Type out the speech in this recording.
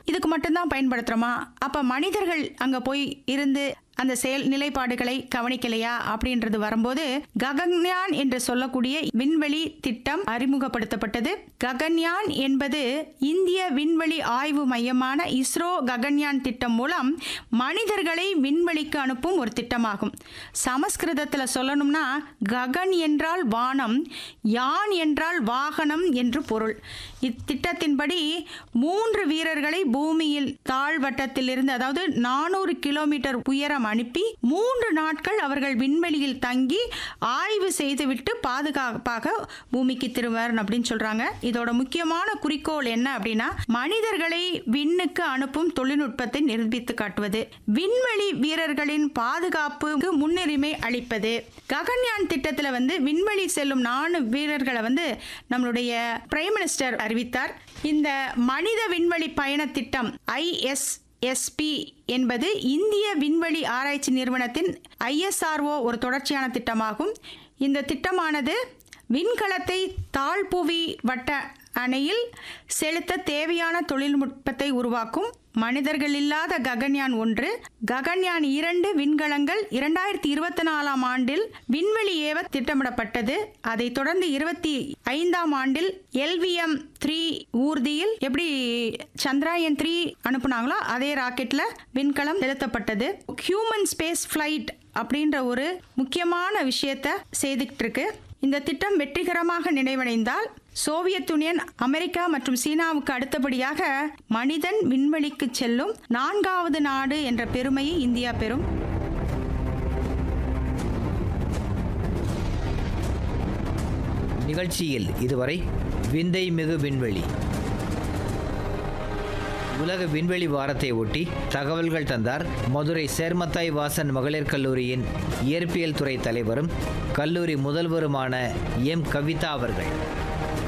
இதுக்கு மட்டும்தான் பயன்படுத்துறோமா அப்ப மனிதர்கள் அங்க போய் இருந்து அந்த செயல் நிலைப்பாடுகளை கவனிக்கலையா அப்படின்றது வரும்போது ககன்யான் என்று சொல்லக்கூடிய விண்வெளி திட்டம் அறிமுகப்படுத்தப்பட்டது ககன்யான் என்பது இந்திய விண்வெளி ஆய்வு மையமான இஸ்ரோ ககன்யான் திட்டம் மூலம் மனிதர்களை விண்வெளிக்கு அனுப்பும் ஒரு திட்டமாகும் சமஸ்கிருதத்தில் சொல்லணும்னா ககன் என்றால் வானம் யான் என்றால் வாகனம் என்று பொருள் இத்திட்டத்தின்படி மூன்று வீரர்களை பூமியில் தாழ்வட்டத்திலிருந்து அதாவது நானூறு கிலோமீட்டர் உயரம் அனுப்பி மூன்று நாட்கள் அவர்கள் விண்வெளியில் தங்கி ஆய்வு செய்துவிட்டு பாதுகாப்பாக பூமிக்கு திரும்புவர் அப்படின்னு சொல்றாங்க இதோட முக்கியமான குறிக்கோள் என்ன அப்படின்னா மனிதர்களை விண்ணுக்கு அனுப்பும் தொழில்நுட்பத்தை நிரூபித்து காட்டுவது விண்வெளி வீரர்களின் பாதுகாப்புக்கு முன்னுரிமை அளிப்பது ககன்யான் திட்டத்துல வந்து விண்வெளி செல்லும் நான்கு வீரர்களை வந்து நம்மளுடைய பிரைம் மினிஸ்டர் அறிவித்தார் இந்த மனித விண்வெளி பயண திட்டம் ஐஎஸ் எஸ்பி என்பது இந்திய விண்வெளி ஆராய்ச்சி நிறுவனத்தின் ஐஎஸ்ஆர்ஓ ஒரு தொடர்ச்சியான திட்டமாகும் இந்த திட்டமானது விண்கலத்தை தாழ்புவி வட்ட அணையில் செலுத்த தேவையான தொழில்நுட்பத்தை உருவாக்கும் மனிதர்கள் இல்லாத ககன்யான் ஒன்று ககன்யான் இரண்டு விண்கலங்கள் இரண்டாயிரத்தி இருபத்தி நாலாம் ஆண்டில் விண்வெளி ஏவ திட்டமிடப்பட்டது அதைத் தொடர்ந்து இருபத்தி ஐந்தாம் ஆண்டில் எல்விஎம் த்ரீ ஊர்தியில் எப்படி சந்திராயன் த்ரீ அனுப்புனாங்களோ அதே ராக்கெட்ல விண்கலம் செலுத்தப்பட்டது ஹியூமன் ஸ்பேஸ் ஃப்ளைட் அப்படின்ற ஒரு முக்கியமான விஷயத்த செய்துக்கிட்டு இருக்கு இந்த திட்டம் வெற்றிகரமாக நிறைவடைந்தால் சோவியத் யூனியன் அமெரிக்கா மற்றும் சீனாவுக்கு அடுத்தபடியாக மனிதன் விண்வெளிக்கு செல்லும் நான்காவது நாடு என்ற பெருமையை இந்தியா பெறும் நிகழ்ச்சியில் இதுவரை விந்தை மிகு விண்வெளி உலக விண்வெளி வாரத்தை ஒட்டி தகவல்கள் தந்தார் மதுரை சேர்மத்தாய் வாசன் மகளிர் கல்லூரியின் இயற்பியல் துறை தலைவரும் கல்லூரி முதல்வருமான எம் கவிதா அவர்கள்